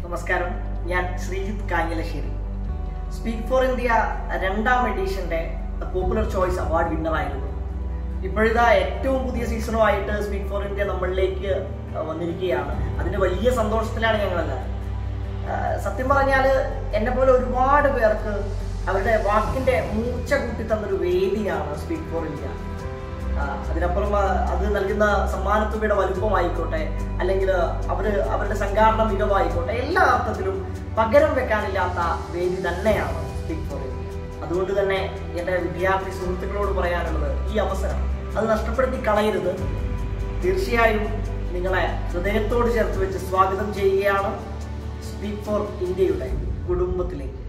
നമസ്കാരം ഞാൻ Sreejith Kanjalassery speak for India രണ്ടാം എഡീഷന്റെ പോപ്പുലർ ചോയ്സ് അവാർഡ് വിന്നറായിരുന്നു ഇപ്പോഴിതാ ഏറ്റവും പുതിയ സീസണുമായിട്ട് സ്പീക്ക് ഫോർ ഇന്ത്യ നമ്മളിലേക്ക് വന്നിരിക്കുകയാണ് അതിന്റെ വലിയ സന്തോഷത്തിലാണ് ഞങ്ങളെല്ലാവരും ആഹ് സത്യം പറഞ്ഞാൽ എന്നെ പോലെ ഒരുപാട് പേർക്ക് അവരുടെ വാക്കിന്റെ മൂർച്ച കൂട്ടി തന്നൊരു വേദിയാണ് സ്പീക്ക് ഫോർ ഇന്ത്യ ആഹ് അതിനപ്പുറം ആഹ് അത് നൽകുന്ന സമ്മാനത്തുകയുടെ വലുപ്പമായിക്കോട്ടെ അല്ലെങ്കിൽ അവര് അവരുടെ സംഘാടന മികവായിക്കോട്ടെ എല്ലാ അർത്ഥത്തിലും പകരം വെക്കാനില്ലാത്ത വേദി തന്നെയാണ് സ്പീക്ക് ഫോർ ഇന്ത്യ അതുകൊണ്ട് തന്നെ എൻ്റെ വിദ്യാർത്ഥി സുഹൃത്തുക്കളോട് പറയാനുള്ളത് ഈ അവസരം അത് നഷ്ടപ്പെടുത്തി കളയരുത് തീർച്ചയായും നിങ്ങളെ ഹൃദയത്തോട് ചേർത്ത് വെച്ച് സ്വാഗതം ചെയ്യുകയാണ് സ്പീക്ക് ഫോർ ഇന്ത്യയുടെ കുടുംബത്തിലേക്ക്